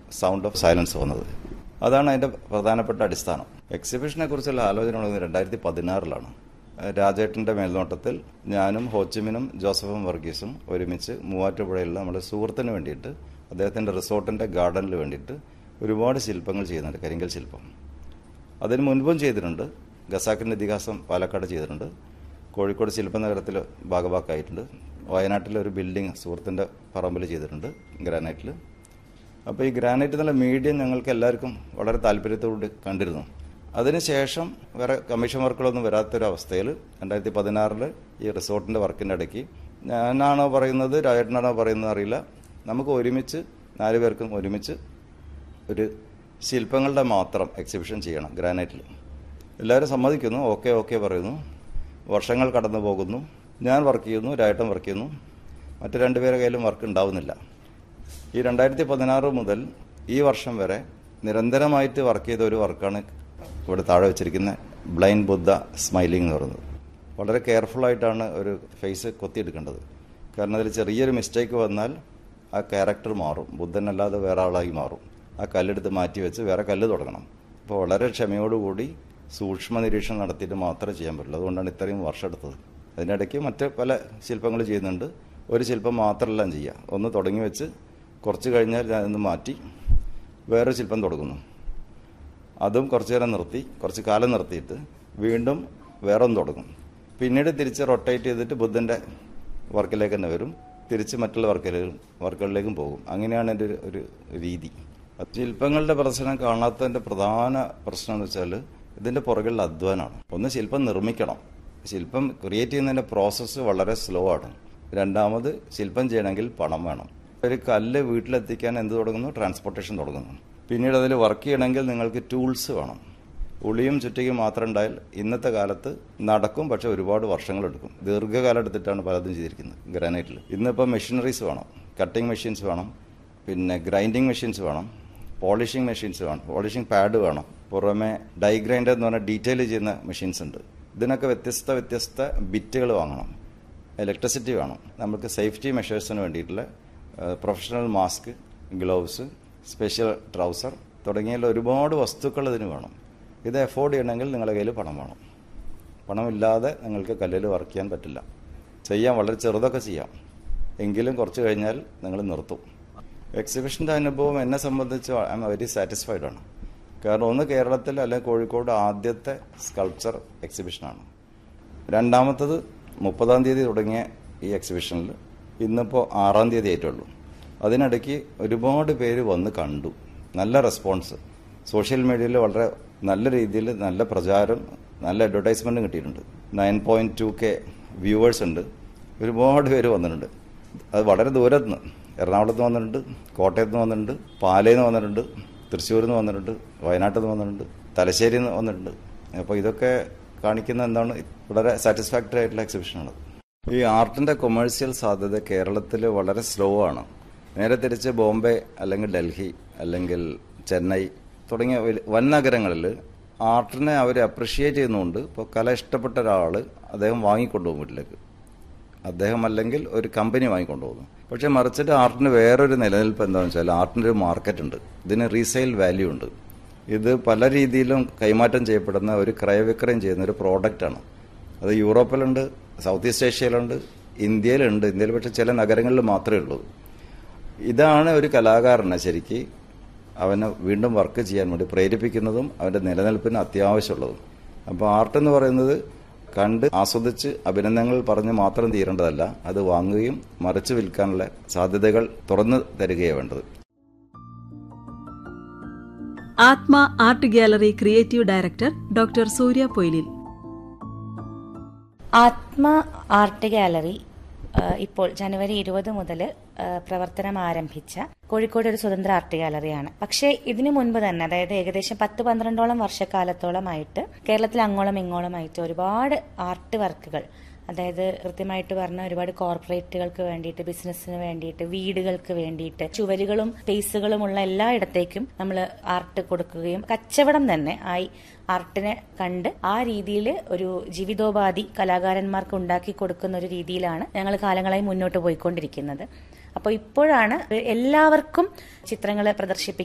sound of silence വന്നത് അതാണ് അതിന്റെ പ്രധാനപ്പെട്ട അടിസ്ഥാനം എക്സിബിഷനെ കുറിച്ചുള്ള ആലോചന ഉള്ളത് രണ്ടായിരത്തി പതിനാറിലാണ് രാജേട്ടന്റെ മേൽനോട്ടത്തിൽ ഞാനും ഹോച്ചിമിനും ജോസഫും വർഗീസും ഒരുമിച്ച് മൂവാറ്റുപുഴയിലുള്ള നമ്മുടെ സുഹൃത്തിന് വേണ്ടിയിട്ട് അദ്ദേഹത്തിന്റെ റിസോർട്ടിന്റെ ഗാർഡനിൽ വേണ്ടിയിട്ട് ഒരുപാട് ശില്പങ്ങൾ ചെയ്യുന്നുണ്ട് കരിങ്കൽ ശില്പം അതിന് മുൻപും ചെയ്തിട്ടുണ്ട് ഖസാക്കിന്റെ ഇതിഹാസം പാലക്കാട് ചെയ്തിട്ടുണ്ട് കോഴിക്കോട് ശില്പനഗരത്തിൽ ഭാഗഭാക്കായിട്ടുണ്ട് വയനാട്ടിലെ ഒരു ബിൽഡിംഗ് സുഹൃത്തിൻ്റെ പറമ്പിൽ ചെയ്തിട്ടുണ്ട് ഗ്രാനൈറ്റിൽ അപ്പോൾ ഈ ഗ്രാനൈറ്റ് എന്നുള്ള മീഡിയം ഞങ്ങൾക്ക് എല്ലാവർക്കും വളരെ താല്പര്യത്തോട് കണ്ടിരുന്നു അതിനുശേഷം വേറെ കമ്മീഷൻ വർക്കുകളൊന്നും വരാത്തൊരവസ്ഥയിൽ രണ്ടായിരത്തി പതിനാറിൽ ഈ റിസോർട്ടിൻ്റെ വർക്കിൻ്റെ ഇടയ്ക്ക് ഞാനാണോ പറയുന്നത് രാജേട്ടനാണോ പറയുന്നത് അറിയില്ല നമുക്ക് ഒരുമിച്ച് നാല് പേർക്കും ഒരുമിച്ച് ഒരു ശില്പങ്ങളുടെ മാത്രം എക്സിബിഷൻ ചെയ്യണം ഗ്രാനൈറ്റിൽ എല്ലാവരും സമ്മതിക്കുന്നു ഓക്കെ ഓക്കെ പറയുന്നു വർഷങ്ങൾ കടന്നു പോകുന്നു ഞാൻ വർക്ക് ചെയ്യുന്നു രായട്ടൻ വർക്ക് ചെയ്യുന്നു മറ്റു രണ്ടുപേരുടെ കയ്യിലും വർക്ക് ഉണ്ടാവുന്നില്ല ഈ രണ്ടായിരത്തി പതിനാറ് മുതൽ ഈ വർഷം വരെ നിരന്തരമായിട്ട് വർക്ക് ചെയ്ത ഒരു വർക്കാണ് ഇവിടെ താഴെ വെച്ചിരിക്കുന്ന ബ്ലൈൻഡ് ബുദ്ധ സ്മൈലിംഗ് എന്ന് പറയുന്നത് വളരെ കെയർഫുൾ ആയിട്ടാണ് ഒരു ഫേസ് കൊത്തിയെടുക്കേണ്ടത് കാരണം അതിൽ ചെറിയൊരു മിസ്റ്റേക്ക് വന്നാൽ ആ ക്യാരക്ടർ മാറും ബുദ്ധനല്ലാതെ വേറെ ആളായി മാറും ആ കല്ലെടുത്ത് മാറ്റി വെച്ച് വേറെ കല്ല് തുടങ്ങണം അപ്പോൾ വളരെ ക്ഷമയോടുകൂടി സൂക്ഷ്മ നിരീക്ഷണം നടത്തിയിട്ട് മാത്രമേ ചെയ്യാൻ പറ്റുള്ളൂ അതുകൊണ്ടാണ് ഇത്രയും വർഷം എടുത്തത് അതിനിടയ്ക്ക് മറ്റ് പല ശില്പങ്ങൾ ചെയ്യുന്നുണ്ട് ഒരു ശില്പം മാത്രമല്ല ചെയ്യുക ഒന്ന് തുടങ്ങി വെച്ച് കുറച്ച് കഴിഞ്ഞാൽ ഞാനൊന്ന് മാറ്റി വേറെ ശില്പം തുടങ്ങുന്നു അതും കുറച്ചു നേരം നിർത്തി കുറച്ച് കാലം നിർത്തിയിട്ട് വീണ്ടും വേറെ ഒന്ന് തുടങ്ങും പിന്നീട് തിരിച്ച് റൊട്ടേറ്റ് ചെയ്തിട്ട് ബുദ്ധൻ്റെ വർക്കിലേക്ക് തന്നെ വരും തിരിച്ച് മറ്റുള്ള വർക്കിലേക്കും വർക്കുകളിലേക്കും പോകും അങ്ങനെയാണ് എൻ്റെ ഒരു ഒരു രീതി ശില്പങ്ങളുടെ പ്രശ്നം കാണാത്തതിൻ്റെ പ്രധാന പ്രശ്നം എന്ന് വെച്ചാൽ ഇതിൻ്റെ പുറകിലുള്ള അധ്വാനമാണ് ഒന്ന് ശില്പം നിർമ്മിക്കണം ശില്പം ക്രിയേറ്റ് ചെയ്യുന്നതിൻ്റെ പ്രോസസ്സ് വളരെ സ്ലോ ആണ് രണ്ടാമത് ശില്പം ചെയ്യണമെങ്കിൽ പണം വേണം ഒരു കല്ല് വീട്ടിലെത്തിക്കാൻ എന്ത് തുടങ്ങുന്നു ട്രാൻസ്പോർട്ടേഷൻ തുടങ്ങുന്നു പിന്നീട് അതിൽ വർക്ക് ചെയ്യണമെങ്കിൽ നിങ്ങൾക്ക് ടൂൾസ് വേണം ഉളിയും ചുറ്റിക്കും മാത്രം ഉണ്ടായാൽ ഇന്നത്തെ കാലത്ത് നടക്കും പക്ഷെ ഒരുപാട് വർഷങ്ങളെടുക്കും ദീർഘകാലം എടുത്തിട്ടാണ് പലതും ചെയ്തിരിക്കുന്നത് ഗ്രാനൈറ്റിൽ ഇന്നിപ്പോൾ മെഷീനറീസ് വേണം കട്ടിംഗ് മെഷീൻസ് വേണം പിന്നെ ഗ്രൈൻഡിങ് മെഷീൻസ് വേണം പോളിഷിംഗ് മെഷീൻസ് വേണം പോളിഷിംഗ് പാഡ് വേണം പുറമെ ഡൈ ഗ്രൈൻഡർ എന്ന് പറഞ്ഞാൽ ഡീറ്റെയിൽ ചെയ്യുന്ന മെഷീൻസ് ഉണ്ട് ഇതിനൊക്കെ വ്യത്യസ്ത വ്യത്യസ്ത ബിറ്റുകൾ വാങ്ങണം ഇലക്ട്രിസിറ്റി വേണം നമുക്ക് സേഫ്റ്റി മെഷേഴ്സിന് വേണ്ടിയിട്ടുള്ള professional mask gloves special trouser തുടങ്ങിയുള്ള ഒരുപാട് വസ്തുക്കൾ ഇതിന് വേണം ഇത് അഫോർഡ് ചെയ്യണമെങ്കിൽ നിങ്ങളുടെ കയ്യിൽ പണം വേണം പണമില്ലാതെ നിങ്ങൾക്ക് കല്ലിൽ വർക്ക് ചെയ്യാൻ പറ്റില്ല ചെയ്യാം വളരെ ചെറുതൊക്കെ ചെയ്യാം എങ്കിലും കുറച്ച് കഴിഞ്ഞാൽ നിങ്ങൾ നിർത്തും എക്സിബിഷൻ്റെ അനുഭവം എന്നെ സംബന്ധിച്ച് ഐ എം വെരി സാറ്റിസ്ഫൈഡ് ആണ് കാരണം ഒന്ന് കേരളത്തിൽ അല്ലെങ്കിൽ കോഴിക്കോട് ആദ്യത്തെ സ്കൾപ്ചർ എക്സിബിഷനാണ് രണ്ടാമത്തത് മുപ്പതാം തീയതി തുടങ്ങിയ ഈ എക്സിബിഷനിൽ ഇന്നിപ്പോൾ ആറാം തീയതി ആയിട്ടുള്ളൂ അതിനിടയ്ക്ക് ഒരുപാട് പേര് വന്ന് കണ്ടു നല്ല റെസ്പോൺസ് സോഷ്യൽ മീഡിയയിൽ വളരെ നല്ല രീതിയിൽ നല്ല പ്രചാരം നല്ല അഡ്വർടൈസ്മെൻറ്റും കിട്ടിയിട്ടുണ്ട് nine point two K viewers ഉണ്ട് ഒരുപാട് പേര് വന്നിട്ടുണ്ട് അത് വളരെ ദൂരത്ത് നിന്ന് എറണാകുളത്ത് നിന്ന് വന്നിട്ടുണ്ട് കോട്ടയത്ത് നിന്ന് വന്നിട്ടുണ്ട് പാലയിൽ നിന്ന് വന്നിട്ടുണ്ട് തൃശ്ശൂരിൽ നിന്ന് വന്നിട്ടുണ്ട് വയനാട്ടിൽ നിന്ന് വന്നിട്ടുണ്ട് തലശ്ശേരിയിൽ നിന്ന് വന്നിട്ടുണ്ട് അപ്പോൾ ഇതൊക്കെ കാണിക്കുന്ന എന്താണ് വളരെ സാറ്റിസ്ഫാക്ടറി ആയിട്ടുള്ള എക്സിബിഷനാണ് ഈ ആർട്ടിന്റെ കൊമേഴ്സ്യൽ സാധ്യത കേരളത്തിൽ വളരെ സ്ലോ ആണ് നേരെ തിരിച്ച് ബോംബെ അല്ലെങ്കിൽ ഡൽഹി അല്ലെങ്കിൽ ചെന്നൈ തുടങ്ങിയ വൻ നഗരങ്ങളിൽ ആർട്ടിനെ അവർ അപ്രിഷിയേറ്റ് ചെയ്യുന്നുണ്ട് ഇപ്പോൾ കല ഇഷ്ടപ്പെട്ട ഒരാൾ അദ്ദേഹം വാങ്ങിക്കൊണ്ടുപോകും വീട്ടിലേക്ക് അദ്ദേഹം അല്ലെങ്കിൽ ഒരു കമ്പനി വാങ്ങിക്കൊണ്ടുപോകുന്നു പക്ഷേ മറിച്ചിട്ട് ആർട്ടിന് വേറൊരു നിലനിൽപ്പ് എന്താണെന്ന് വെച്ചാൽ ആർട്ടിൻ്റെ ഒരു മാർക്കറ്റ് ഉണ്ട് ഇതിന് റീസെയിൽ വാല്യൂ ഉണ്ട് ഇത് പല രീതിയിലും കൈമാറ്റം ചെയ്യപ്പെടുന്ന ഒരു ക്രയവിക്രയം ചെയ്യുന്ന ഒരു പ്രോഡക്റ്റാണ് അത് യൂറോപ്പിലുണ്ട് സൗത്ത് ഈസ്റ്റ് ഏഷ്യയിലുണ്ട് ഇന്ത്യയിലുണ്ട് ഇന്ത്യയിൽ പക്ഷേ ചില നഗരങ്ങളിൽ മാത്രമേ ഉള്ളൂ ഇതാണ് ഒരു കലാകാരനെ ശരിക്ക് അവനെ വീണ്ടും വർക്ക് ചെയ്യാൻ വേണ്ടി പ്രേരിപ്പിക്കുന്നതും അവൻ്റെ നിലനിൽപ്പിന് അത്യാവശ്യമുള്ളതും അപ്പോൾ ആർട്ട് എന്ന് പറയുന്നത് കണ്ട് ആസ്വദിച്ച് അഭിനന്ദനങ്ങൾ പറഞ്ഞ് മാത്രം തീരേണ്ടതല്ല അത് വാങ്ങുകയും മറിച്ച് വിൽക്കാനുള്ള സാധ്യതകൾ തുറന്നു തരികയാണ് വേണ്ടത് Athma art gallery creative director doctor Surya പൊയ്ലിൽ ആത്മ ആർട്ട് ഗാലറി ഇപ്പോൾ ജനുവരി ഇരുപത് മുതൽ പ്രവർത്തനം ആരംഭിച്ച കോഴിക്കോട് ഒരു സ്വതന്ത്ര ആർട്ട് ഗാലറിയാണ് പക്ഷേ ഇതിനു മുൻപ് തന്നെ അതായത് ഏകദേശം പത്ത് പന്ത്രണ്ടോളം വർഷക്കാലത്തോളമായിട്ട് കേരളത്തിൽ അങ്ങോളം ഇങ്ങോളമായിട്ട് ഒരുപാട് ആർട്ട് വർക്കുകൾ അതായത് കൃത്യമായിട്ട് പറഞ്ഞ ഒരുപാട് കോർപ്പറേറ്റുകൾക്ക് വേണ്ടിയിട്ട് ബിസിനസ്സിന് വേണ്ടിയിട്ട് വീടുകൾക്ക് വേണ്ടിയിട്ട് ചുവരുകളും സ്പേസുകളും ഉള്ള എല്ലായിടത്തേക്കും നമ്മൾ ആർട്ട് കൊടുക്കുകയും കച്ചവടം തന്നെ ആയി ആർട്ടിനെ കണ്ട് ആ രീതിയിൽ ഒരു ജീവിതോപാധി കലാകാരന്മാർക്ക് ഉണ്ടാക്കി കൊടുക്കുന്ന ഒരു രീതിയിലാണ് ഞങ്ങൾ കാലങ്ങളായി മുന്നോട്ട് പോയിക്കൊണ്ടിരിക്കുന്നത് അപ്പോൾ ഇപ്പോഴാണ് എല്ലാവർക്കും ചിത്രങ്ങൾ പ്രദർശിപ്പിക്കാൻ